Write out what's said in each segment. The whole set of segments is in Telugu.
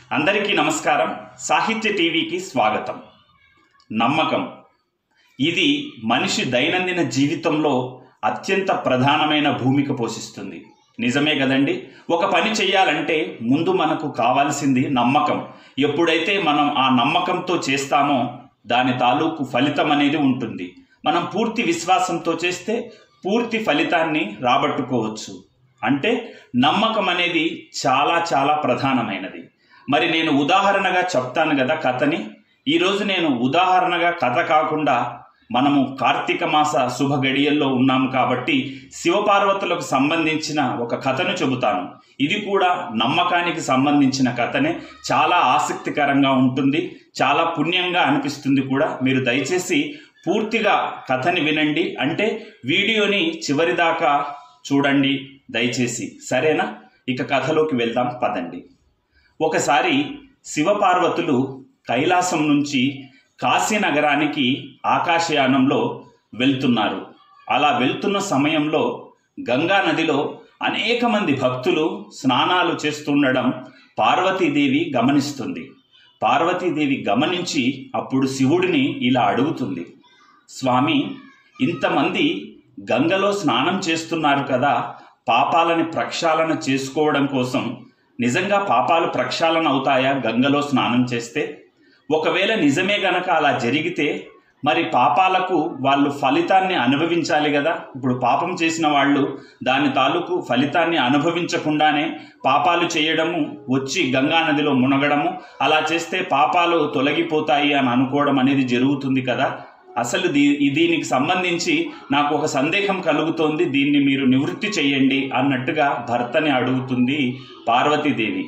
అందరికీ నమస్కారం సాహిత్య టీవీకి స్వాగతం నమ్మకం ఇది మనిషి దైనందిన జీవితంలో అత్యంత ప్రధానమైన భూమిక పోషిస్తుంది నిజమే కదండి ఒక పని చేయాలంటే ముందు మనకు కావాల్సింది నమ్మకం ఎప్పుడైతే మనం ఆ నమ్మకంతో చేస్తామో దాని తాలూకు ఫలితం అనేది ఉంటుంది మనం పూర్తి విశ్వాసంతో చేస్తే పూర్తి ఫలితాన్ని రాబట్టుకోవచ్చు అంటే నమ్మకం అనేది చాలా చాలా ప్రధానమైనది మరి నేను ఉదాహరణగా చెప్తాను కదా కథని ఈరోజు నేను ఉదాహరణగా కథ కాకుండా మనము కార్తీక మాస శుభ గడియల్లో ఉన్నాము కాబట్టి శివపార్వతులకు సంబంధించిన ఒక కథను చెబుతాను ఇది కూడా నమ్మకానికి సంబంధించిన కథనే చాలా ఆసక్తికరంగా ఉంటుంది చాలా పుణ్యంగా అనిపిస్తుంది కూడా మీరు దయచేసి పూర్తిగా కథని వినండి అంటే వీడియోని చివరిదాకా చూడండి దయచేసి సరేనా ఇక కథలోకి వెళ్దాం పదండి ఒకసారి శివపార్వతులు కైలాసం నుంచి కాశీ నగరానికి ఆకాశయానంలో వెళ్తున్నారు అలా వెళ్తున్న సమయంలో గంగా నదిలో అనేక మంది భక్తులు స్నానాలు చేస్తుండడం పార్వతీదేవి గమనిస్తుంది పార్వతీదేవి గమనించి అప్పుడు శివుడిని ఇలా అడుగుతుంది స్వామి ఇంతమంది గంగలో స్నానం చేస్తున్నారు కదా పాపాలని ప్రక్షాళన చేసుకోవడం కోసం నిజంగా పాపాలు ప్రక్షాళన అవుతాయా గంగలో స్నానం చేస్తే ఒకవేళ నిజమే గనక అలా జరిగితే మరి పాపాలకు వాళ్ళు ఫలితాన్ని అనుభవించాలి కదా ఇప్పుడు పాపం చేసిన వాళ్ళు దాని తాలూకు ఫలితాన్ని అనుభవించకుండానే పాపాలు చేయడము వచ్చి గంగా నదిలో మునగడము అలా చేస్తే పాపాలు తొలగిపోతాయి అని అనుకోవడం అనేది జరుగుతుంది కదా అసలు దీ దీనికి సంబంధించి నాకు ఒక సందేహం కలుగుతోంది దీన్ని మీరు నివృత్తి చేయండి అన్నట్టుగా భర్తని అడుగుతుంది పార్వతీదేవి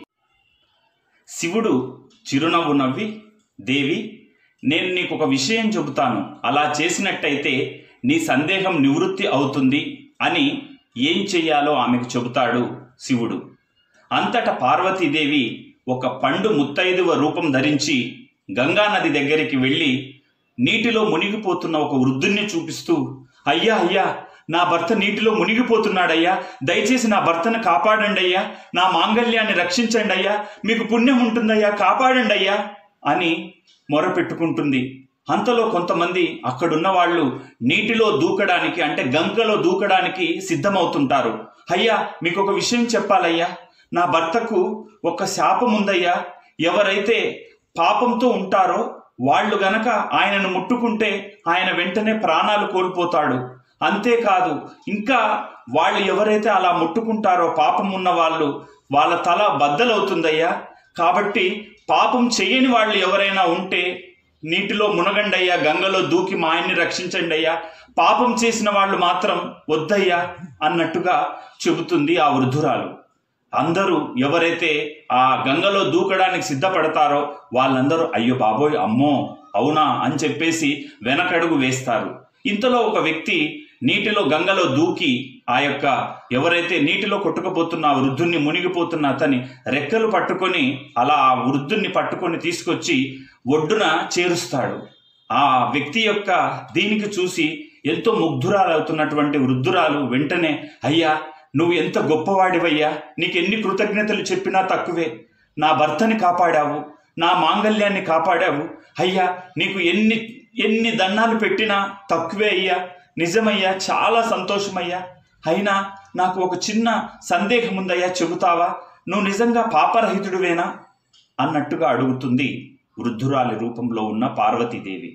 శివుడు చిరునవ్వు నవ్వి దేవి నేను నీకు ఒక విషయం చెబుతాను అలా చేసినట్టయితే నీ సందేహం నివృత్తి అవుతుంది అని ఏం చెయ్యాలో ఆమెకు చెబుతాడు శివుడు అంతటా పార్వతీదేవి ఒక పండు ముత్తైదువ రూపం ధరించి గంగా నది దగ్గరికి వెళ్ళి నీటిలో మునిగిపోతున్న ఒక వృద్ధుణ్ణి చూపిస్తూ అయ్యా అయ్యా నా భర్త నీటిలో మునిగిపోతున్నాడయ్యా దయచేసి నా భర్తను కాపాడండి అయ్యా నా మాంగళ్యాన్ని రక్షించండి అయ్యా మీకు పుణ్యం ఉంటుందయ్యా కాపాడండి అయ్యా అని మొరపెట్టుకుంటుంది అంతలో కొంతమంది అక్కడున్న వాళ్ళు నీటిలో దూకడానికి అంటే గంగలో దూకడానికి సిద్ధమవుతుంటారు అయ్యా మీకు ఒక విషయం చెప్పాలయ్యా నా భర్తకు ఒక శాపం ఉందయ్యా ఎవరైతే పాపంతో ఉంటారో వాళ్ళు గనక ఆయనను ముట్టుకుంటే ఆయన వెంటనే ప్రాణాలు కోల్పోతాడు అంతేకాదు ఇంకా వాళ్ళు ఎవరైతే అలా ముట్టుకుంటారో పాపం ఉన్న వాళ్ళు వాళ్ళ తల బద్దలవుతుందయ్యా కాబట్టి పాపం చెయ్యని వాళ్ళు ఎవరైనా ఉంటే నీటిలో మునగండయ్యా గంగలో దూకి మా ఆయన్ని రక్షించండి అయ్యా పాపం చేసిన వాళ్ళు మాత్రం వద్దయ్యా అన్నట్టుగా చెబుతుంది ఆ వృద్ధురాలు అందరూ ఎవరైతే ఆ గంగలో దూకడానికి సిద్ధపడతారో వాళ్ళందరూ అయ్యో బాబోయ్ అమ్మో అవునా అని చెప్పేసి వెనకడుగు వేస్తారు ఇంతలో ఒక వ్యక్తి నీటిలో గంగలో దూకి ఆ యొక్క ఎవరైతే నీటిలో కొట్టుకుపోతున్న ఆ వృద్ధుణ్ణి మునిగిపోతున్న అతని రెక్కలు పట్టుకొని అలా ఆ వృద్ధుణ్ణి పట్టుకొని తీసుకొచ్చి ఒడ్డున చేరుస్తాడు ఆ వ్యక్తి యొక్క దీనికి చూసి ఎంతో ముగ్ధురాలవుతున్నటువంటి వృద్ధురాలు వెంటనే అయ్యా నువ్వు ఎంత గొప్పవాడివయ్యా నీకు ఎన్ని కృతజ్ఞతలు చెప్పినా తక్కువే నా భర్తని కాపాడావు నా మాంగల్యాన్ని కాపాడావు అయ్యా నీకు ఎన్ని ఎన్ని దండాలు పెట్టినా తక్కువే అయ్యా నిజమయ్యా చాలా సంతోషమయ్యా అయినా నాకు ఒక చిన్న సందేహం ఉందయ్యా చెబుతావా నువ్వు నిజంగా పాపరహితుడివేనా అన్నట్టుగా అడుగుతుంది వృద్ధురాలి రూపంలో ఉన్న పార్వతీదేవి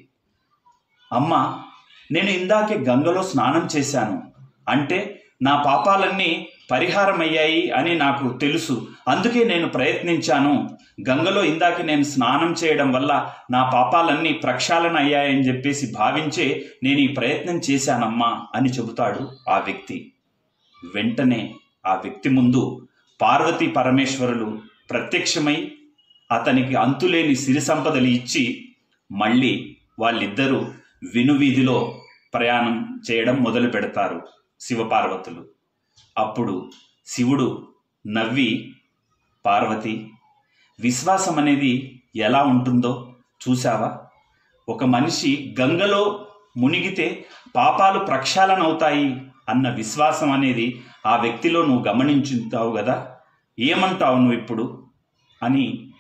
అమ్మ నేను ఇందాకే గంగలో స్నానం చేశాను అంటే నా పాపాలన్నీ పరిహారమయ్యాయి అని నాకు తెలుసు అందుకే నేను ప్రయత్నించాను గంగలో ఇందాక నేను స్నానం చేయడం వల్ల నా పాపాలన్నీ ప్రక్షాళన అయ్యాయని చెప్పేసి భావించే నేను ఈ ప్రయత్నం చేశానమ్మా అని చెబుతాడు ఆ వ్యక్తి వెంటనే ఆ వ్యక్తి ముందు పార్వతీ పరమేశ్వరులు ప్రత్యక్షమై అతనికి అంతులేని సిరి సంపదలు ఇచ్చి మళ్ళీ వాళ్ళిద్దరూ వినువీధిలో ప్రయాణం చేయడం మొదలు పెడతారు శివపార్వతులు అప్పుడు శివుడు నవ్వి పార్వతి విశ్వాసం అనేది ఎలా ఉంటుందో చూసావా ఒక మనిషి గంగలో మునిగితే పాపాలు ప్రక్షాళన అవుతాయి అన్న విశ్వాసం అనేది ఆ వ్యక్తిలో నువ్వు గమనించుతావు కదా ఏమంటావు నువ్వు ఇప్పుడు అని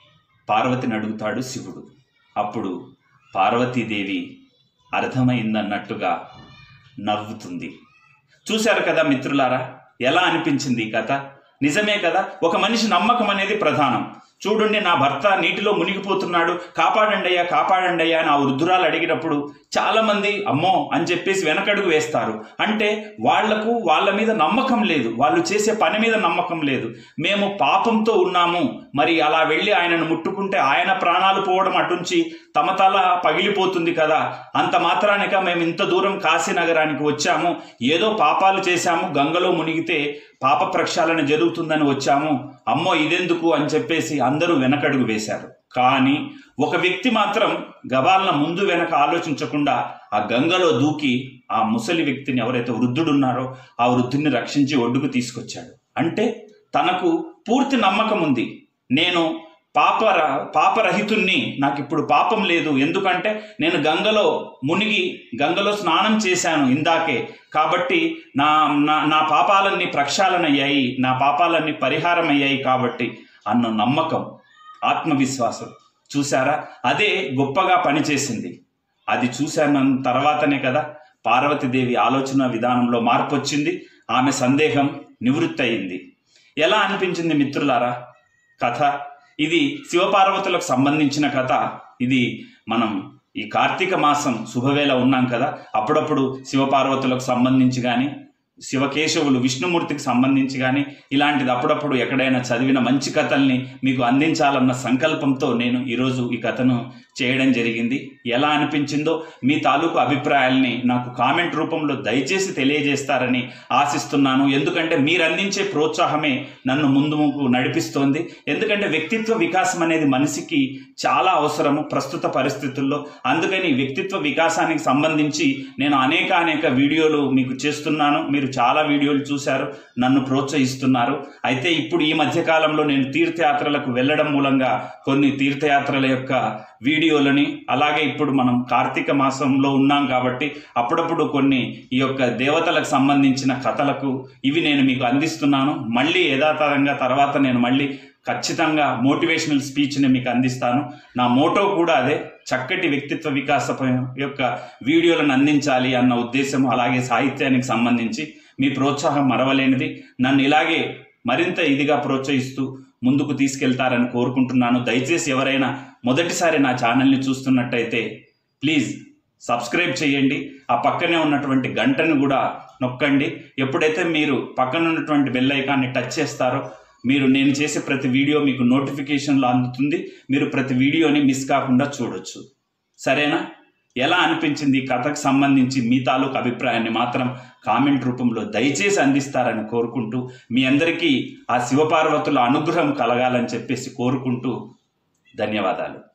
పార్వతిని అడుగుతాడు శివుడు అప్పుడు పార్వతీదేవి అర్థమైందన్నట్టుగా నవ్వుతుంది చూశారు కదా మిత్రులారా ఎలా అనిపించింది ఈ కథ నిజమే కదా ఒక మనిషి నమ్మకం అనేది ప్రధానం చూడండి నా భర్త నీటిలో మునిగిపోతున్నాడు కాపాడండి అయ్యా కాపాడండి అయ్యా అని ఆ వృద్ధురాలు అడిగినప్పుడు చాలా మంది అమ్మో అని చెప్పేసి వెనకడుగు వేస్తారు అంటే వాళ్లకు వాళ్ళ మీద నమ్మకం లేదు వాళ్ళు చేసే పని మీద నమ్మకం లేదు మేము పాపంతో ఉన్నాము మరి అలా వెళ్ళి ఆయనను ముట్టుకుంటే ఆయన ప్రాణాలు పోవడం అటుంచి తమ తల పగిలిపోతుంది కదా అంత మాత్రానిక మేము ఇంత దూరం కాశీ నగరానికి వచ్చాము ఏదో పాపాలు చేశాము గంగలో మునిగితే పాప ప్రక్షాళన జరుగుతుందని వచ్చాము అమ్మో ఇదెందుకు అని చెప్పేసి అందరూ వెనకడుగు వేశారు కానీ ఒక వ్యక్తి మాత్రం గబాలన ముందు వెనక ఆలోచించకుండా ఆ గంగలో దూకి ఆ ముసలి వ్యక్తిని ఎవరైతే వృద్ధుడున్నారో ఆ వృద్ధుడిని రక్షించి ఒడ్డుకు తీసుకొచ్చాడు అంటే తనకు పూర్తి నమ్మకం ఉంది నేను పాపర పాపరహితుణ్ణి నాకు ఇప్పుడు పాపం లేదు ఎందుకంటే నేను గంగలో మునిగి గంగలో స్నానం చేశాను ఇందాకే కాబట్టి నా నా నా పాపాలన్నీ ప్రక్షాళన అయ్యాయి నా పాపాలన్నీ పరిహారం అయ్యాయి కాబట్టి అన్న నమ్మకం ఆత్మవిశ్వాసం చూసారా అదే గొప్పగా పనిచేసింది అది చూశాను తర్వాతనే కదా పార్వతీదేవి ఆలోచన విధానంలో మార్పు వచ్చింది ఆమె సందేహం నివృత్తి అయింది ఎలా అనిపించింది మిత్రులారా కథ ఇది శివపార్వతులకు సంబంధించిన కథ ఇది మనం ఈ కార్తీక మాసం శుభవేళ ఉన్నాం కదా అప్పుడప్పుడు శివపార్వతులకు సంబంధించి కానీ శివకేశవులు విష్ణుమూర్తికి సంబంధించి కానీ ఇలాంటిది అప్పుడప్పుడు ఎక్కడైనా చదివిన మంచి కథల్ని మీకు అందించాలన్న సంకల్పంతో నేను ఈరోజు ఈ కథను చేయడం జరిగింది ఎలా అనిపించిందో మీ తాలూకు అభిప్రాయాల్ని నాకు కామెంట్ రూపంలో దయచేసి తెలియజేస్తారని ఆశిస్తున్నాను ఎందుకంటే మీరు అందించే ప్రోత్సాహమే నన్ను ముందుకు నడిపిస్తోంది ఎందుకంటే వ్యక్తిత్వ వికాసం అనేది మనిషికి చాలా అవసరము ప్రస్తుత పరిస్థితుల్లో అందుకని వ్యక్తిత్వ వికాసానికి సంబంధించి నేను అనేక అనేక వీడియోలు మీకు చేస్తున్నాను మీరు చాలా వీడియోలు చూశారు నన్ను ప్రోత్సహిస్తున్నారు అయితే ఇప్పుడు ఈ మధ్య కాలంలో నేను తీర్థయాత్రలకు వెళ్ళడం మూలంగా కొన్ని తీర్థయాత్రల యొక్క వీడియోలని అలాగే ఇప్పుడు మనం కార్తీక మాసంలో ఉన్నాం కాబట్టి అప్పుడప్పుడు కొన్ని ఈ యొక్క దేవతలకు సంబంధించిన కథలకు ఇవి నేను మీకు అందిస్తున్నాను మళ్ళీ యథాతథంగా తర్వాత నేను మళ్ళీ ఖచ్చితంగా మోటివేషనల్ స్పీచ్ని మీకు అందిస్తాను నా మోటో కూడా అదే చక్కటి వ్యక్తిత్వ వికాస యొక్క వీడియోలను అందించాలి అన్న ఉద్దేశం అలాగే సాహిత్యానికి సంబంధించి మీ ప్రోత్సాహం మరవలేనిది నన్ను ఇలాగే మరింత ఇదిగా ప్రోత్సహిస్తూ ముందుకు తీసుకెళ్తారని కోరుకుంటున్నాను దయచేసి ఎవరైనా మొదటిసారి నా ఛానల్ని చూస్తున్నట్టయితే ప్లీజ్ సబ్స్క్రైబ్ చేయండి ఆ పక్కనే ఉన్నటువంటి గంటను కూడా నొక్కండి ఎప్పుడైతే మీరు పక్కన ఉన్నటువంటి బెల్ ఐకాన్ని టచ్ చేస్తారో మీరు నేను చేసే ప్రతి వీడియో మీకు నోటిఫికేషన్లో అందుతుంది మీరు ప్రతి వీడియోని మిస్ కాకుండా చూడొచ్చు సరేనా ఎలా అనిపించింది ఈ కథకు సంబంధించి మీ తాలూకు అభిప్రాయాన్ని మాత్రం కామెంట్ రూపంలో దయచేసి అందిస్తారని కోరుకుంటూ మీ అందరికీ ఆ శివపార్వతుల అనుగ్రహం కలగాలని చెప్పేసి కోరుకుంటూ ధన్యవాదాలు